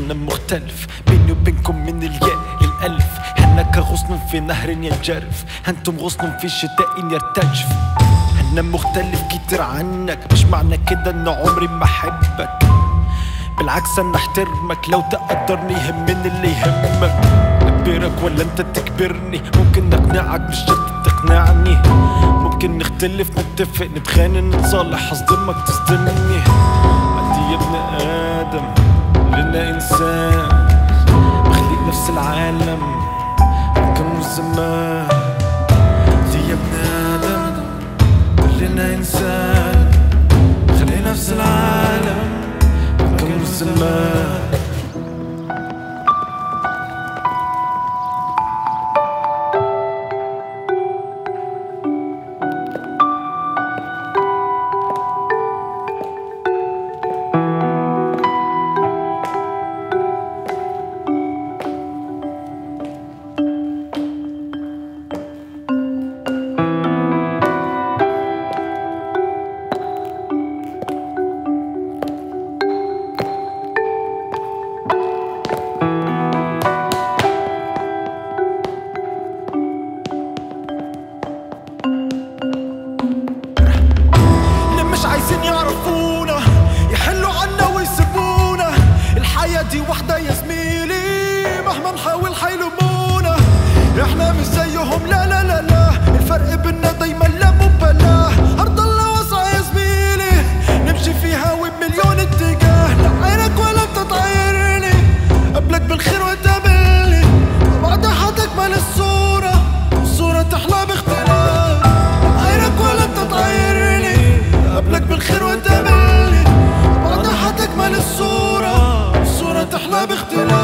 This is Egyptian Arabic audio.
أنا مختلف بيني وبينكم من الياء للألف هناك غصن في نهر ينجرف هنتم غصن في شتاء يرتجف أنا مختلف كتير عنك مش معنى كده إن عمري ما أحبك بالعكس أنا أحترمك لو تقدرني يهمني اللي يهمك أكبرك ولا أنت تكبرني ممكن أقنعك مش شرط تقنعني ممكن نختلف نتفق نتخانق نتصالح أصدمك تصدمني عندي يا ابن آدم لنا إنسان بخليق نفس العالم كم الزمان عندي يا ابن آدم كلنا إنسان خلي نفس العالم كم الزمان اللي مش عايزين يعرفونا يحلوا عنا ويسيبونا الحياة دي واحدة يا زميلي مهما نحاول حيلومونا احنا مش زيهم لا لا لا لا الفرق بينا دايما لا مبالاة أرض الله واسعة يا زميلي نمشي فيها وبمليون اتجاه لا عينك ولا بتتعايرني قبلك بالخير وتقابلني وبعد هتكمل الصورة الصورة تحلى باختلاف عينك ولا بتتعايرني قبلك بالخير وتقابلني وبعد هتكمل الصورة الصورة تحلى باختلاف